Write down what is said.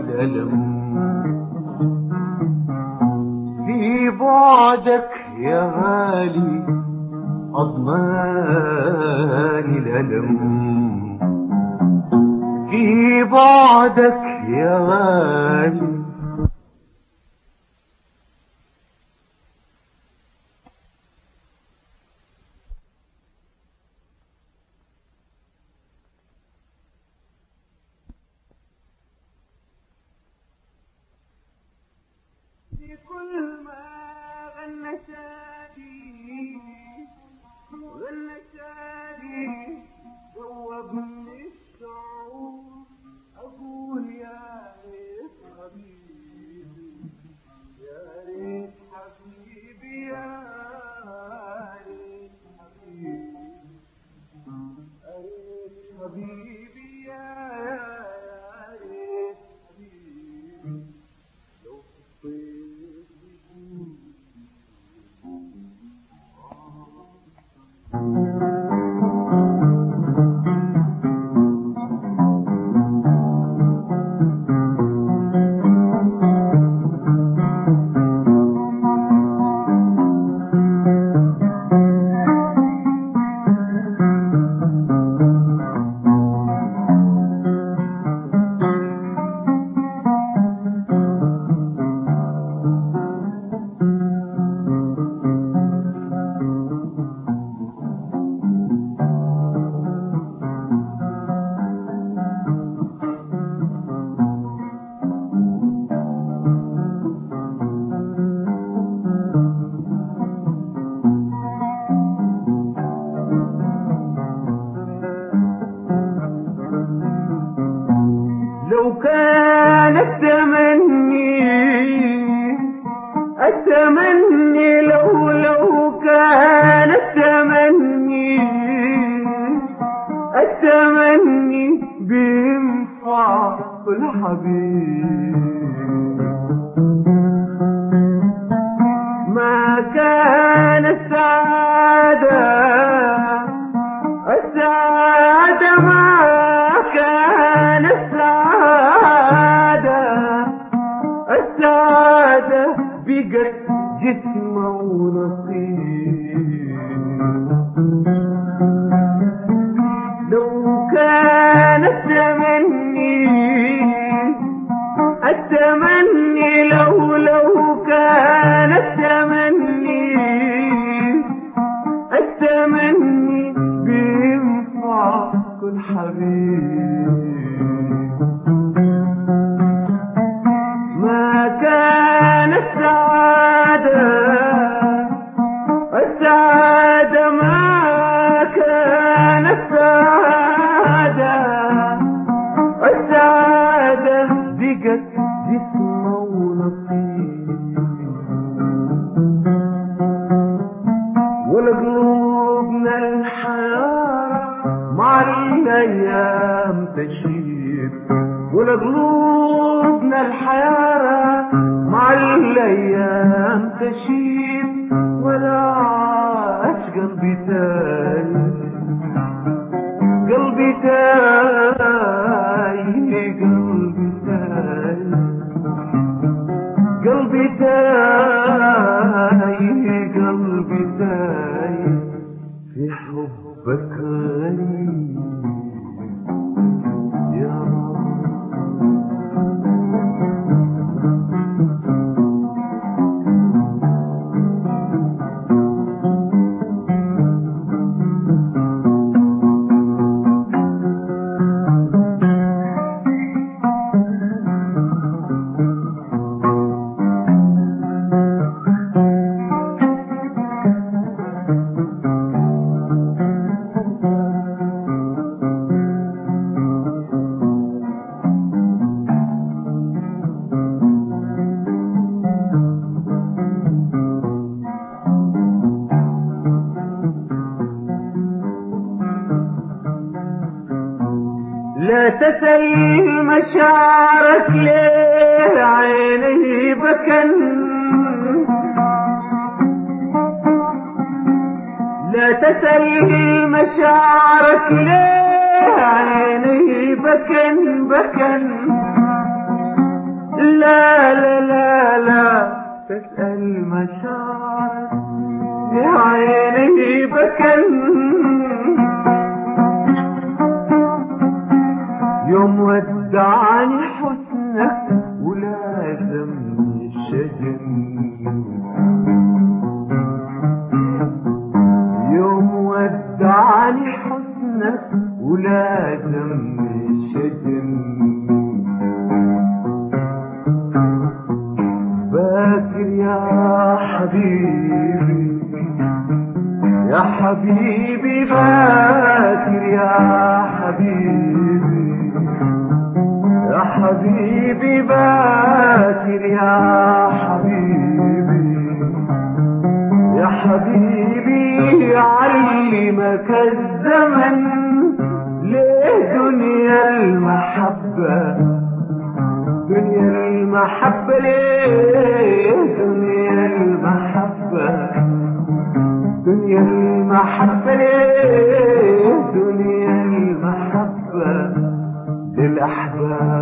الألم في بعدك يا غالي أضمان الألم في بعدك يا غالي في كل ما غنى شادي غنى شادي ذوبني الشعور أقول يا ريت حبيبي يا ريت حبيبي يا ريت حبيبي يا ريت حبيبي يا ريت حبيبي لو في الطيب يكون لو كان التمني التمني لو لو كان التمني التمني بينفع كل حبيب ما كان السعادة السعادة ما كان السعادة السعادة بقت جسم ونصيب لو كان التمني التمني لو لو كان التمني التمني بينفع كل حبيب ما كان السعادة السعادة ما كان السعادة السعادة بقت جسم ونصيب ولقلوبنا الحيارة مع الأيام تشيب ولقلوبنا الحيارة مع الأيام تشيب ولا عاش قلبي تاني قلبي تايه قلبي تايه قلبي تايه قلبي تايه في حبك غريب يا رب لا تسل مشاعرك ليه عيني بكن لا تسل مشاعرك ليه عيني بكن بكن لا لا لا لا تسأل مشاعرك بعيني بكن يوم ودعني حسنك ولازمني الشجن يوم ودعني حسنك ولازمني الشجن باكر يا حبيبي يا حبيبي باكر يا حبيبي يا حبيبي باكر يا حبيبي يا حبيبي علمك الزمن ليه دنيا المحبة دنيا المحبة ليه دنيا المحبة دنيا المحبة ليه دنيا المحبة للأحباب